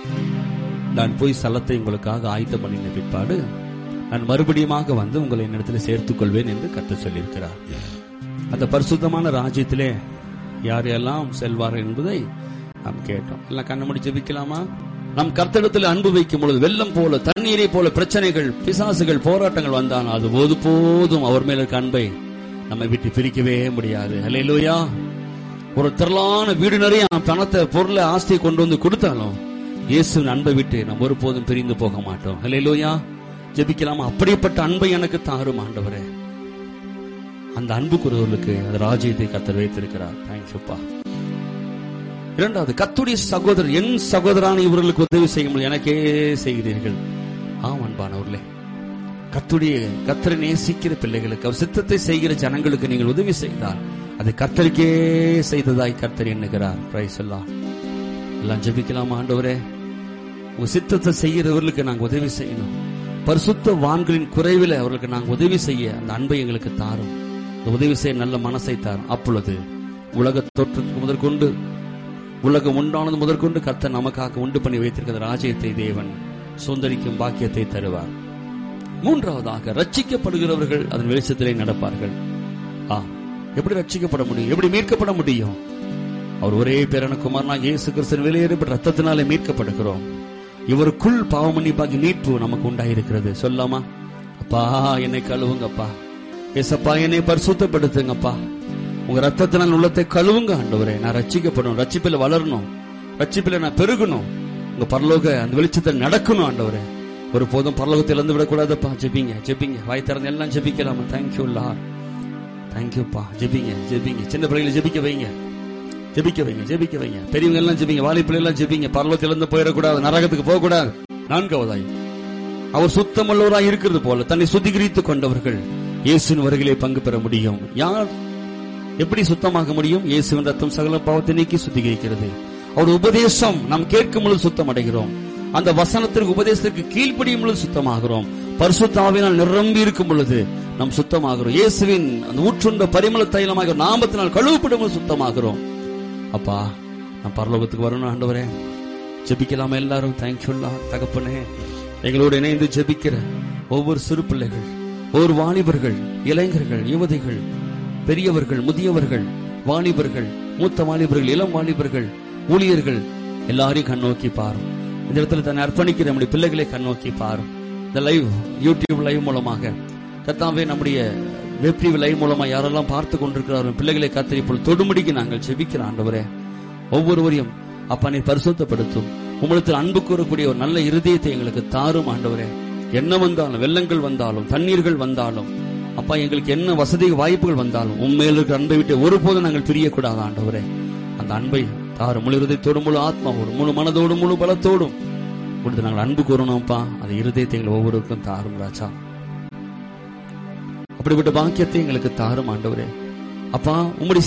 நான் போய் ஸ்தலத்தை உங்களுக்காக ஆயத்தம் பண்ணின பிற்பாடு நான் மறுபடியுமாக வந்து உங்களை என்னிடத்தில் சேர்த்துக் கொள்வேன் என்று கத்த சொல்லியிருக்கிறார் அந்த பரிசுத்தமான ராஜ்யத்திலே யார் எல்லாம் செல்வார் என்பதை நாம் கேட்டோம் எல்லாம் கண்ண முடி ஜெபிக்கலாமா நம் கர்த்தரிடத்தில் அன்பு வைக்கும் பொழுது வெள்ளம் போல தண்ணீரை போல பிரச்சனைகள் பிசாசுகள் போராட்டங்கள் வந்தான் அது போது போதும் அவர் மேல இருக்க அன்பை நம்மை விட்டு பிரிக்கவே முடியாது ஹalleluya ஒரு திரளான வீடு நிறைய பணத்தை பொருளை ஆஸ்தியை கொண்டு வந்து கொடுத்தாலும் இயேசுவின் அன்பை விட்டு நம்ம ஒருபோதும் பிரிந்து போக மாட்டோம் ஹalleluya ஜெபிக்கலாமா அப்படிப்பட்ட அன்பை எனக்கு தாரும் ஆண்டவரே அந்த அன்புக்குரியவர்களுக்கு அந்த ராஜ்யத்தை கத்தர் வைத்திருக்கிறார் தேங்க்யூப்பா இரண்டாவது கத்துடைய சகோதரர் என் சகோதரான இவர்களுக்கு உதவி செய்ய முடியும் எனக்கே செய்கிறீர்கள் ஆம் அன்பானவர்களே கத்துடைய கத்தரை நேசிக்கிற பிள்ளைகளுக்கு அவர் சித்தத்தை செய்கிற ஜனங்களுக்கு நீங்கள் உதவி செய்தால் அது கத்தருக்கே செய்ததாய் கர்த்தர் எண்ணுகிறார் பிரைஸ் எல்லாம் எல்லாம் ஜெபிக்கலாமா ஆண்டவரே உங்க சித்தத்தை செய்கிறவர்களுக்கு நாங்க உதவி செய்யணும் பரிசுத்த வான்களின் குறைவில் அவர்களுக்கு நாங்க உதவி செய்ய அந்த அன்பை எங்களுக்கு தாரும் இந்த உதவி செய்ய நல்ல மனசை தாரும் அப்பொழுது உலக தோற்றத்துக்கு முதற்கொண்டு உலகம் உண்டானது முதற்கொண்டு கர்த்தர் நமக்காக உண்டு பண்ணி வைத்திருக்கிற ராஜ்யத்தை தேவன் சுந்தரிக்கும் பாக்கியத்தை தருவார் மூன்றாவதாக ரட்சிக்கப்படுகிறவர்கள் அதன் வெளிச்சத்திலே நடப்பார்கள் ஆ எப்படி ரட்சிக்கப்பட முடியும் எப்படி மீட்கப்பட முடியும் அவர் ஒரே பேரான குமாரனாக இயேசு கிறிஸ்தன் வெளியேறப்பட்ட ரத்தத்தினாலே மீட்கப்படுகிறோம் இவருக்குள் பாவமன்னிப்பாகி மீட்பு நமக்கு உண்டாயிருக்கிறது சொல்லாமா அப்பா என்னை கழுவுங்கப்பா ஏசப்பா என்னை பரிசுத்தப்படுத்துங்கப்பா உங்க ரத்தத்தினால் உள்ளத்தை கழுவுங்க ஆண்டவரே நான் ரட்சிக்கப்படணும் ரட்சிப்பில் வளரணும் ரட்சிப்பில் நான் பெருகணும் உங்க பரலோக அந்த வெளிச்சத்தில் நடக்கணும் ஆண்டவரே ஒரு போதும் பரலோகத்தில் இருந்து விடக்கூடாதப்பா ஜெபிங்க ஜெபிங்க வாய் திறந்து எல்லாம் ஜெபிக்கலாமா தேங்க்யூ லார் தேங்க்யூப்பா ஜெபிங்க ஜெபிங்க சின்ன பிள்ளைகளை ஜெபிக்க வைங்க ஜெபிக்க வைங்க ஜெபிக்க வைங்க பெரியவங்க எல்லாம் ஜெபிங்க வாலிப்பிள்ளை எல்லாம் ஜெபிங்க பரலோகத்தில் இருந்து போயிடக்கூடாது நரகத்துக்கு போக கூடாது நான்காவதாய் அவர் சுத்தமுள்ளவராய் இருக்கிறது போல தன்னை சுத்திகரித்துக் கொண்டவர்கள் இயேசுவின் வருகிலே பங்கு பெற முடியும் யார் எப்படி சுத்தமாக முடியும் இயேசுவின் ரத்தம் சகல பாவத்தை நீக்கி சுத்திகரிக்கிறது அவருடைய உபதேசம் நாம் கேட்கும் பொழுது சுத்தம் அடைகிறோம் அந்த வசனத்திற்கு உபதேசத்திற்கு கீழ்ப்படியும் பொழுது சுத்தமாகிறோம் பரிசுத்தாவினால் நிரம்பி இருக்கும் பொழுது நாம் சுத்தமாகிறோம் இயேசுவின் அந்த ஊற்றுண்ட பரிமள தைலமாக நாமத்தினால் கழுவப்படும் பொழுது சுத்தமாகிறோம் அப்பா நான் பரலோகத்துக்கு வரணும் ஆண்டவரே ஜெபிக்கலாமா எல்லாரும் தேங்க்யூல்லா தகப்பனே எங்களோடு இணைந்து ஜெபிக்கிற ஒவ்வொரு சிறு பிள்ளைகள் ஒவ்வொரு வாலிபர்கள் இளைஞர்கள் யுவதிகள் பெரியவர்கள் முதியவர்கள் வாலிபர்கள் மூத்த வாலிபர்கள் இளம் வாலிபர்கள் ஊழியர்கள் எல்லாரையும் கண்ணோக்கி பாரும் இந்த இடத்துல தன்னை அர்ப்பணிக்கிற நம்முடைய பிள்ளைகளை கண்ணோக்கி பாரும் இந்த லைவ் யூடியூப் லைவ் மூலமாக கத்தாவே நம்முடைய வெப் டிவி லைவ் மூலமா யாரெல்லாம் பார்த்து கொண்டிருக்கிறார்கள் பிள்ளைகளை கத்திரி போல் தொடுமுடிக்கு நாங்கள் செபிக்கிறோம் ஆண்டவரே ஒவ்வொருவரையும் அப்பா நீ பரிசுத்தப்படுத்தும் உம்மிடத்தில் அன்பு கூறக்கூடிய ஒரு நல்ல இருதயத்தை எங்களுக்கு தாரும் ஆண்டவரே என்ன வந்தாலும் வெள்ளங்கள் வந்தாலும் தண்ணீர்கள் வந்தாலும் அப்பா எங்களுக்கு என்ன வசதி வாய்ப்புகள் வந்தாலும் உண்மையில் இருக்கிற அன்பை விட்டு ஒருபோதும் நாங்கள் பிரியக்கூடாது ஆண்டவரே அந்த அன்பை தாரும் முழு இருதயத்தோடும் முழு ஆத்மாவோடும் முழு மனதோடும் முழு பலத்தோடும் கொடுத்து நாங்கள் அன்பு கூறணும்ப்பா அந்த இருதயத்தை எங்கள் ஒவ்வொருவருக்கும் தாரும் ராஜா அப்படிப்பட்ட பாக்கியத்தை எங்களுக்கு தாரும் ஆண்டவரே அப்பா உம்முடைய